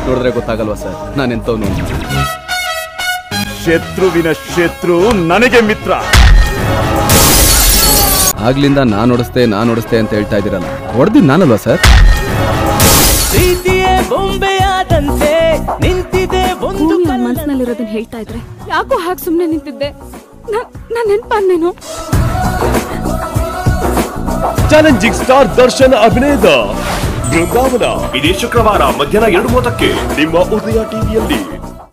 ನೋಡಿದ್ರೆ ಗೊತ್ತಾಗಲ್ವಾ ಸರ್ ನಾನೆಂತವನು ಅಂತ ಶತ್ರುವಿನ ಶತ್ರು ನನಗೆ ಮಿತ್ರ ಆಗ್ಲಿಂದ ನಾನ್ ಓಡಿಸ್ತೆ ನಾನ್ ಓಡಿಸ್ತೆ ಅಂತ ಹೇಳ್ತಾ ಇದ್ದೀರಲ್ಲ ಹೊಡೆದಿದ್ದು ನಾನಲ್ವಾ ಸರ್ ಪ್ರೀತಿಯೇ ಬೊಂಬೆಯಾದಂತೆ ನಿಂತಿದೆ ಒಂದು ಭೂಮಿ ಅವ್ನ ಮನ್ಸಿನಲ್ಲಿರೋದನ್ನ ಹೇಳ್ತಾ ಇದ್ರೆ ಯಾಕೋ ಹಾಗೆ ಸುಮ್ಮನೆ ನಿಂತಿದ್ದೆ ನಾನು ನೆನ್ಪಾದ್ನೇನು ಚಾಲೆಂಜಿಂಗ್ ಸ್ಟಾರ್ ದರ್ಶನ್ ಅಭಿನಯದ ಬೃಂದಾವನ ಇದೇ ಶುಕ್ರವಾರ ಮಧ್ಯಾಹ್ನ ಎರಡು ಮೂವತ್ತಕ್ಕೆ ನಿಮ್ಮ ಉದಯ ಟಿವಿಯಲ್ಲಿ